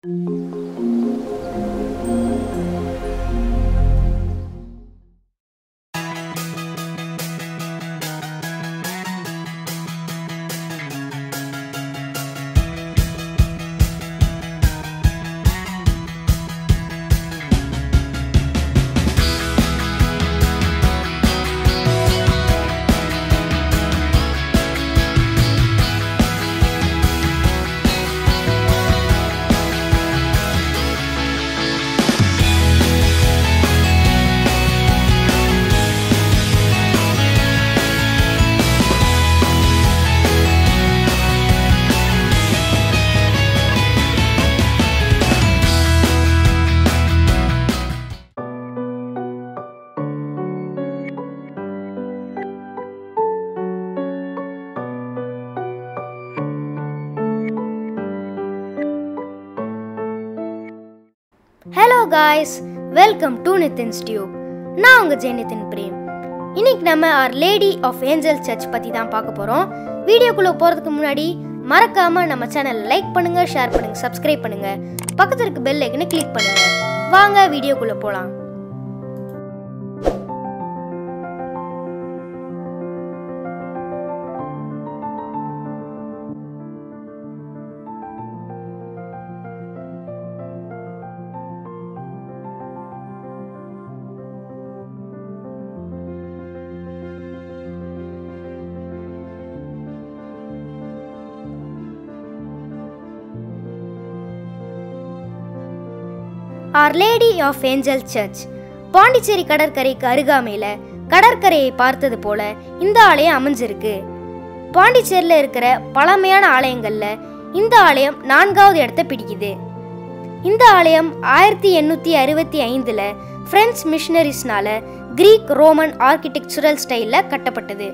hello guys welcome to Nithin's tube நான் உங்கள் ஜெய் நிதின் பிரேம் இன்னைக்கு நம்ம our lady of angel church பற்றி தான் பார்க்க போகிறோம் வீடியோக்குள்ளே போகிறதுக்கு முன்னாடி மறக்காமல் நம்ம சேனலை லைக் பண்ணுங்கள் ஷேர் பண்ணுங்கள் சப்ஸ்கிரைப் பண்ணுங்கள் பக்கத்தில் இருக்க பெல் ஐக்கனை கிளிக் பண்ணுங்கள் வாங்க வீடியோக்குள்ளே போகலாம் our lady of angel church Pondicherry கடற்கரைக்கு அருகாமையில் கடற்கரையை பார்த்தது போல இந்த ஆலயம் அமைஞ்சிருக்கு பாண்டிச்சேரியில் இருக்கிற பழமையான ஆலயங்களில் இந்த ஆலயம் நான்காவது இடத்தை பிடிக்குது இந்த ஆலயம் ஆயிரத்தி எண்ணூற்றி அறுபத்தி ஐந்தில் பிரெஞ்சு மிஷனரிஸ்னால கிரீக் ரோமன் ஆர்கிடெக்சுரல் ஸ்டைலில் கட்டப்பட்டது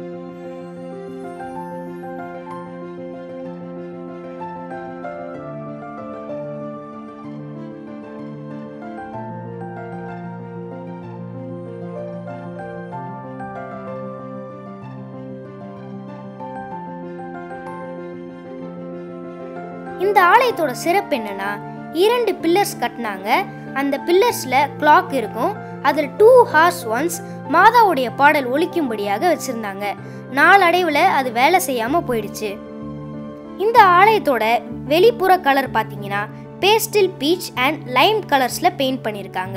இந்த ஆலயத்தோட சிறப்பு என்னன்னா இரண்டு பில்லர்ஸ் கட்டினாங்க அந்த பில்லர்ஸ்ல கிளாக் இருக்கும் அதில் டூ ஹார்ஸ் ஒன்ஸ் மாதாவுடைய பாடல் ஒலிக்கும்படியாக வச்சிருந்தாங்க நாளடைவில் அது வேலை செய்யாம போயிடுச்சு இந்த ஆலயத்தோட வெளிப்புற கலர் பார்த்தீங்கன்னா பேஸ்டில் பீச் அண்ட் லைம் கலர்ஸ்ல பெயிண்ட் பண்ணியிருக்காங்க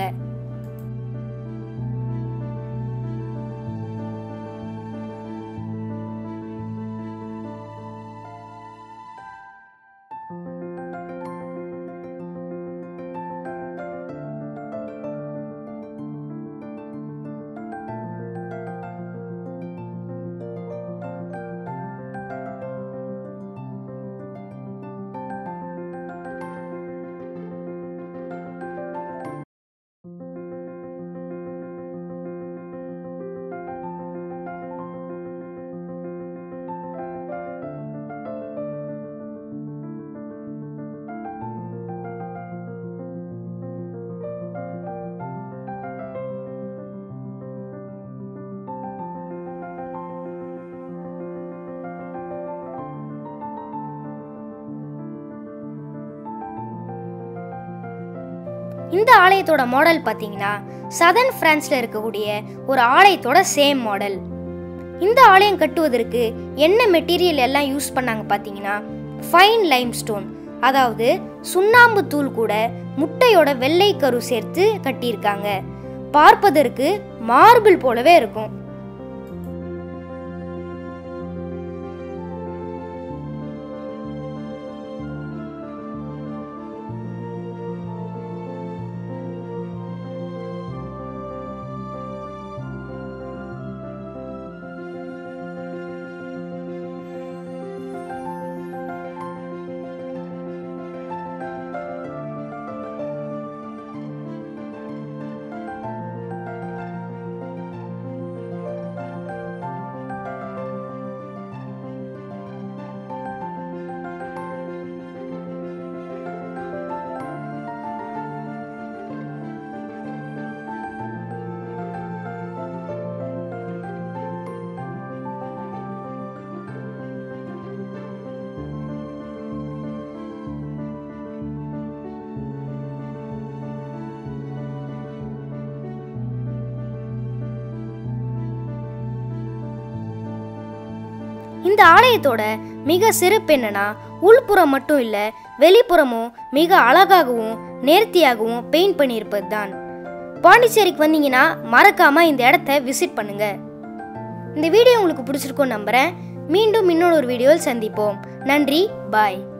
இந்த ஆலயத்தோட மாடல் பார்த்தீங்கன்னா சதர்ன் பிரான்ஸ்ல இருக்கக்கூடிய ஒரு ஆலயத்தோட சேம் மாடல் இந்த ஆலயம் கட்டுவதற்கு என்ன மெட்டீரியல் எல்லாம் யூஸ் பண்ணாங்க பார்த்தீங்கன்னா ஃபைன் லைம் ஸ்டோன் அதாவது சுண்ணாம்பு தூள் கூட முட்டையோட வெள்ளை கரு சேர்த்து கட்டியிருக்காங்க பார்ப்பதற்கு மார்பிள் போலவே இருக்கும் இந்த ஆலயத்தோட மிக சிறப்பு என்னன்னா உள்புறம் மட்டும் இல்லை வெளிப்புறமும் மிக அழகாகவும் நேர்த்தியாகவும் பெயிண்ட் பண்ணியிருப்பது தான் பாண்டிச்சேரிக்கு வந்தீங்கன்னா மறக்காம இந்த இடத்த விசிட் பண்ணுங்க இந்த வீடியோ உங்களுக்கு பிடிச்சிருக்கும்னு நம்புறேன் மீண்டும் இன்னொரு ஒரு வீடியோவில் சந்திப்போம் நன்றி பாய்